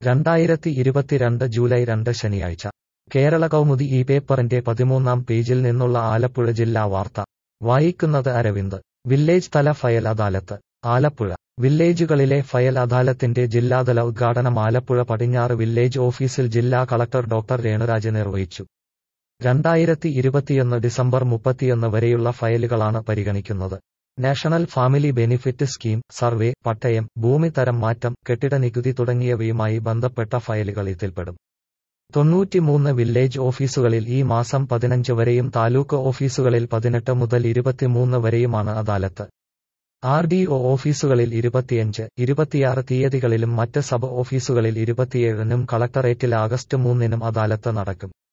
രണ്ടായിരത്തി ഇരുപത്തിരണ്ട് ജൂലൈ രണ്ട് ശനിയാഴ്ച കേരള കൗമുദി ഈ പേപ്പറിന്റെ പതിമൂന്നാം പേജിൽ നിന്നുള്ള ആലപ്പുഴ ജില്ലാ വാർത്ത വായിക്കുന്നത് അരവിന്ദ് വില്ലേജ് തല ഫയൽ അദാലത്ത് ആലപ്പുഴ വില്ലേജുകളിലെ ഫയൽ അദാലത്തിന്റെ ജില്ലാതല ഉദ്ഘാടനം ആലപ്പുഴ പടിഞ്ഞാറ് വില്ലേജ് ഓഫീസിൽ ജില്ലാ കളക്ടർ ഡോക്ടർ രേണുരാജ് നിർവഹിച്ചു രണ്ടായിരത്തി ഇരുപത്തിയൊന്ന് ഡിസംബർ മുപ്പത്തിയൊന്ന് വരെയുള്ള ഫയലുകളാണ് പരിഗണിക്കുന്നത് national family benefit scheme survey പട്ടയം ഭൂമി തരം മാറ്റം കെട്ടിട നികുതി തുടങ്ങിയവയുമായി ബന്ധപ്പെട്ട ഫയലുകൾ ഇതിൽപ്പെടും തൊണ്ണൂറ്റിമൂന്ന് വില്ലേജ് ഓഫീസുകളിൽ ഈ മാസം പതിനഞ്ച് വരെയും താലൂക്ക് ഓഫീസുകളിൽ പതിനെട്ട് മുതൽ ഇരുപത്തിമൂന്ന് വരെയുമാണ് അദാലത്ത് ആർ ഡി ഒ ഓഫീസുകളിൽ ഇരുപത്തിയഞ്ച് ഇരുപത്തിയാറ് തീയതികളിലും മറ്റ് സബ് ഓഫീസുകളിൽ ഇരുപത്തിയേഴിനും കളക്ടറേറ്റിൽ ആഗസ്റ്റ് മൂന്നിനും അദാലത്ത് നടക്കും